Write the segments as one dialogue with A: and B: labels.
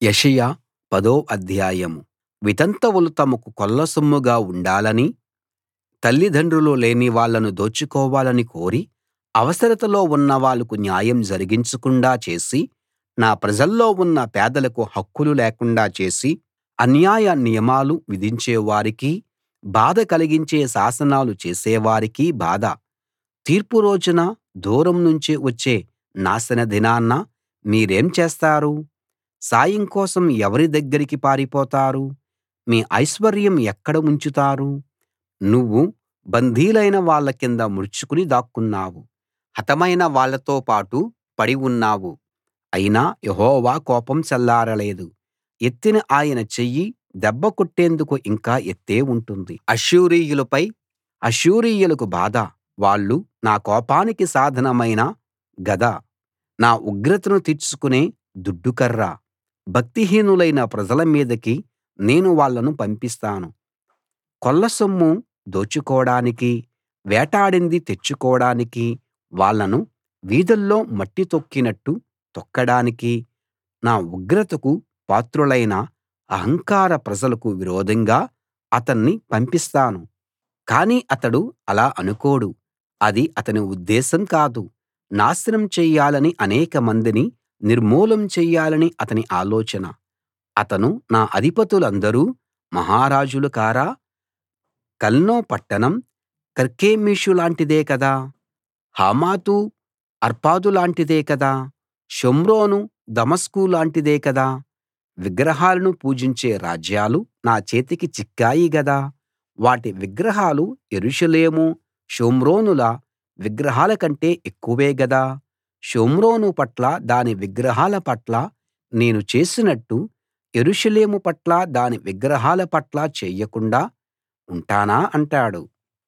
A: యెషయా పదో అధ్యాయం వితంతువులు తమకు కొల్లసొమ్ముగా ఉండాలని తల్లిదండ్రులు లేని వాళ్ళను దోచుకోవాలని కోరి అవసరతలో ఉన్నవాళ్ళకు న్యాయం జరిగించకుండా చేసి నా ప్రజల్లో ఉన్న పేదలకు హక్కులు లేకుండా చేసి అన్యాయ నియమాలు విధించే వారికీ బాధ కలిగించే శాసనాలు చేసేవారికీ బాధ తీర్పు రోజున దూరం నుంచి వచ్చే నాశన దినాన మీరేం చేస్తారు సాయం కోసం ఎవరి దగ్గరికి పారిపోతారు మీ ఐశ్వర్యం ఎక్కడ ఉంచుతారు నువ్వు బందీలైన వాళ్ళ కింద ముడుచుకుని దాక్కున్నావు హతమైన వాళ్ళతో పాటు పడి ఉన్నావు అయినా యెహోవా కోపం చల్లారలేదు ఎత్తిన ఆయన చెయ్యి దెబ్బ కొట్టేందుకు ఇంకా ఎత్తే ఉంటుంది అష్షూరీయులపై అష్షూరీయులకు బాధ వాళ్ళు నా కోపానికి సాధనమైన గద నా ఉగ్రతను తీర్చుకునే దుడ్డుకర్ర భక్తిహీనులైన ప్రజల మీదికి నేను వాళ్ళను పంపిస్తాను కొల్లసొమ్ము దోచుకోడానికీ వేటాడింది తెచ్చుకోడానికీ వాళ్ళను వీధుల్లో మట్టి తొక్కినట్టు తొక్కడానికీ నా ఉగ్రతకు పాత్రులైన అహంకార ప్రజలకు విరోధంగా అతన్ని పంపిస్తాను కానీ అతడు అలా అనుకోడు అది అతని ఉద్దేశం కాదు నాశనం చెయ్యాలని అనేకమందిని నిర్మూలం చెయ్యాలని అతని ఆలోచన అతను నా అధిపతులందరూ మహారాజులు కారా కల్నో పట్టణం కర్కెమీషు లాంటిదే కదా హమాతు అర్పాదు లాంటిదే కదా షోమ్రోను దమస్కు లాంటిదే కదా విగ్రహాలను పూజించే రాజ్యాలు నా చేతికి చిక్కాయి గదా వాటి విగ్రహాలు యెరూషలేము షోమ్రోనుల విగ్రహాల కంటే ఎక్కువే గదా షోమ్రోను పట్ల దాని విగ్రహాల పట్ల నేను చేసినట్టు యెరూషలేము పట్ల దాని విగ్రహాల పట్ల చెయ్యకుండా ఉంటానా అంటాడు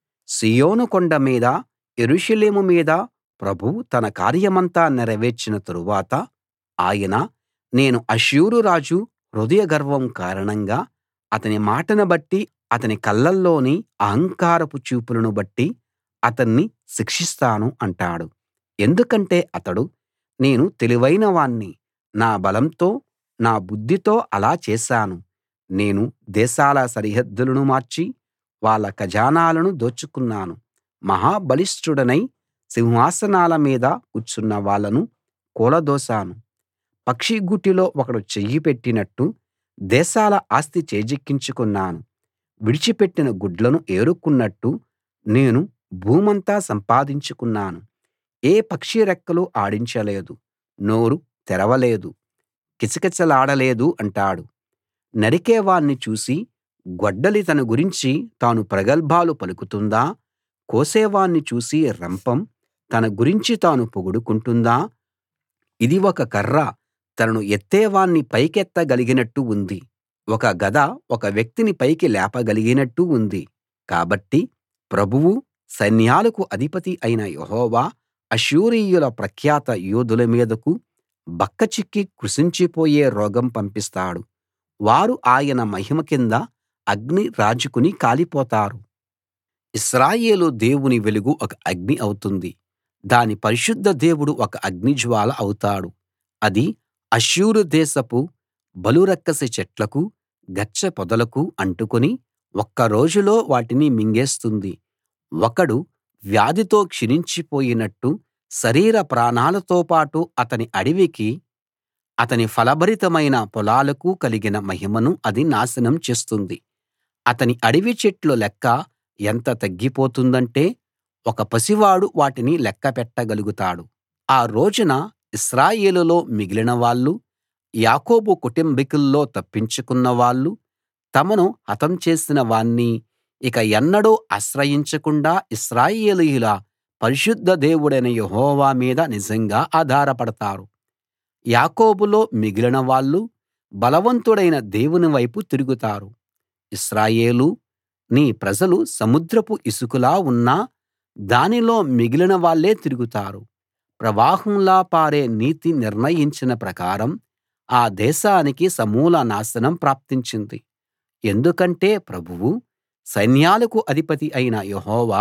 A: సీయోను కొండ మీద యెరూషలేము మీద ప్రభువు తన కార్యమంతా నెరవేర్చిన తరువాత ఆయన నేను అష్షూరు రాజు హృదయ గర్వం కారణంగా అతని మాటను బట్టి అతని కళ్ళల్లోని అహంకారపు చూపులను బట్టి అతన్ని శిక్షిస్తాను అంటాడు ఎందుకంటే అతడు నేను తెలివైన వాణ్ణి నా బలంతో నా బుద్ధితో అలా చేశాను నేను దేశాల సరిహద్దులను మార్చి వాళ్ళ ఖజానాలను దోచుకున్నాను మహా బలిష్ఠుడనై సింహాసనాల మీద కూర్చున్న వాళ్ళను కూలదోశాను పక్షి గూటిలో ఒకడు చెయ్యి పెట్టినట్టు దేశాల ఆస్తి చేజిక్కించుకున్నాను విడిచిపెట్టిన గుడ్లను ఏరుకున్నట్టు నేను భూమంతా సంపాదించుకున్నాను ఏ పక్షి రెక్కలు ఆడించలేదు నోరు తెరవలేదు కిచకిచలాడలేదు అంటాడు నరికేవాణ్ణి చూసి గొడ్డలి తన గురించి తాను ప్రగల్భాలు పలుకుతుందా కోసేవాణ్ణి చూసి రంపం తన గురించి తాను పొగుడుకుంటుందా ఇది ఒక కర్ర తనను ఎత్తేవాణ్ణి పైకెత్తగలిగినట్టు ఉంది ఒక గద ఒక వ్యక్తిని పైకి లేపగలిగినట్టు ఉంది కాబట్టి ప్రభువు సైన్యాలకు అధిపతి అయిన యెహోవా అష్షూరీయుల ప్రఖ్యాత యోధుల మీదకు బక్కచిక్కి కృశించిపోయే రోగం పంపిస్తాడు వారు ఆయన మహిమ కింద అగ్ని రాజుకుని కాలిపోతారు ఇశ్రాయేలు దేవుని వెలుగు ఒక అగ్ని అవుతుంది దాని పరిశుద్ధ దేవుడు ఒక అగ్నిజ్వాల అవుతాడు అది అష్షూరు దేశపు బలురక్కసి చెట్లకు గచ్చ పొదలకు అంటుకుని ఒక్క రోజులో వాటిని మింగేస్తుంది ఒకడు వ్యాధితో క్షీణించిపోయినట్టు శరీర ప్రాణాలతో పాటు అతని అడవికి అతని ఫలభరితమైన పొలాలకు కలిగిన మహిమను అది నాశనం చేస్తుంది అతని అడవి చెట్ల లెక్క ఎంత తగ్గిపోతుందంటే ఒక పసివాడు వాటిని లెక్క పెట్టగలుగుతాడు ఆ రోజున ఇశ్రాయేలులో మిగిలిన వాళ్ళు యాకోబు కుటుంబికుల్లో తప్పించుకున్న వాళ్ళు తమను హతం చేసిన వాణ్ణి ఇక ఎన్నడూ ఆశ్రయించకుండా ఇశ్రాయేలీయుల పరిశుద్ధ దేవుడైన యెహోవా మీద నిజంగా ఆధారపడతారు యాకోబులో మిగిలిన వాళ్ళు బలవంతుడైన దేవుని వైపు తిరుగుతారు ఇశ్రాయేలూ నీ ప్రజలు సముద్రపు ఇసుకలా ఉన్నా దానిలో మిగిలిన వాళ్ళే తిరుగుతారు ప్రవాహంలా పారే నీతి నిర్ణయించిన ప్రకారం ఆ దేశానికి సమూల నాశనం ప్రాప్తించింది ఎందుకంటే ప్రభువు సైన్యాలకు అధిపతి అయిన యెహోవా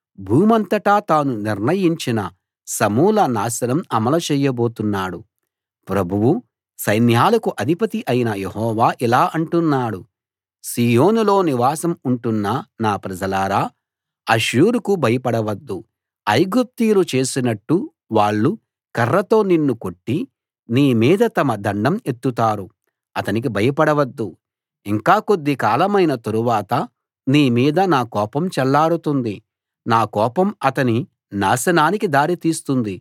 A: భూమంతటా తాను నిర్ణయించిన సమూల నాశనం అమలు చెయ్యబోతున్నాడు ప్రభువు సైన్యాలకు అధిపతి అయిన యెహోవా ఇలా అంటున్నాడు సీయోనులో నివాసం ఉంటున్న నా ప్రజలారా అష్షూరుకు భయపడవద్దు ఐగుప్తీయులు చేసినట్టు వాళ్ళు కర్రతో నిన్ను కొట్టి నీ మీద తమ దండం ఎత్తుతారు అతనికి భయపడవద్దు ఇంకా కొద్ది కాలమైన తరువాత నీ మీద నా కోపం చల్లారుతుంది నా కోపం అతని నాశనానికి దారి తీస్తుంది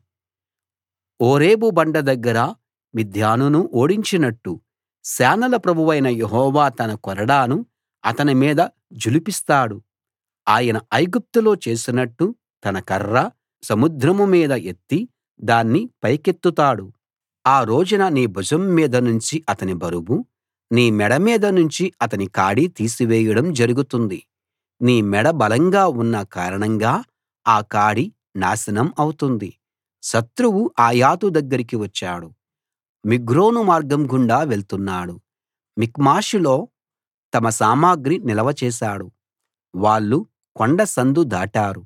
A: ఓరేబు బండ దగ్గర మిద్యానును ఓడించినట్టు సేనల ప్రభువైన యెహోవా తన కొరడాను అతని మీద ఝళిపిస్తాడు ఆయన ఐగుప్తులో చేసినట్టు తన కర్ర సముద్రం మీద ఎత్తి దాన్ని పైకెత్తుతాడు ఆ రోజున నీ భుజం మీద నుంచి అతని బరువు నీ మెడ మీద నుంచి అతని కాడి తీసివేయడం జరుగుతుంది నీ మెడ బలంగా ఉన్న కారణంగా ఆ కాడి నాశనం అవుతుంది శత్రువు ఆయాతు దగ్గరికి వచ్చాడు మిగ్రోను మార్గం గుండా వెళ్తున్నాడు మిక్మషులో తమ సామగ్రి నిల్వ చేశాడు వాళ్ళు కొండ సందు దాటారు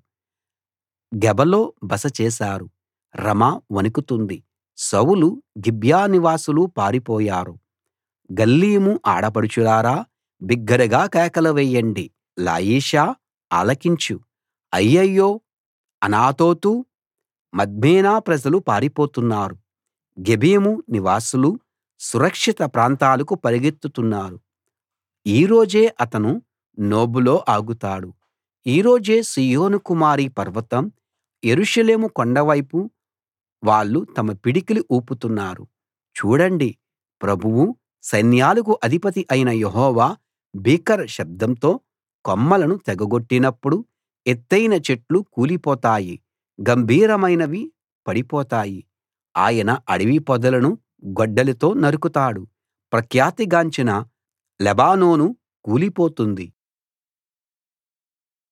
A: గెబలో బస చేశారు రమా వణుకుతుంది సౌలు గిబ్యా నివాసులు పారిపోయారు గల్లీము ఆడపడుచులారా బిగ్గరగా కేకలు వెయ్యండి లాయిషా ఆలకించు అయ్యయ్యో అనాతోతు మద్మేనా ప్రజలు పారిపోతున్నారు గెబీము నివాసులు సురక్షిత ప్రాంతాలకు పరిగెత్తుతున్నారు ఈ రోజే అతను నోబులో ఆగుతాడు ఈ రోజే సీయోను కుమారి పర్వతం యెరూషలేము కొండవైపు వాళ్ళు తమ పిడికిలి ఊపుతున్నారు చూడండి ప్రభువు సైన్యాలకు అధిపతి అయిన యెహోవా భీకర శబ్దంతో కొమ్మలను తెగగొట్టినప్పుడు ఎత్తయిన చెట్లు కూలిపోతాయి గంభీరమైనవి పడిపోతాయి ఆయన అడవి పొదలను గొడ్డలితో నరుకుతాడు ప్రఖ్యాతిగాంచిన లెబానోను కూలిపోతుంది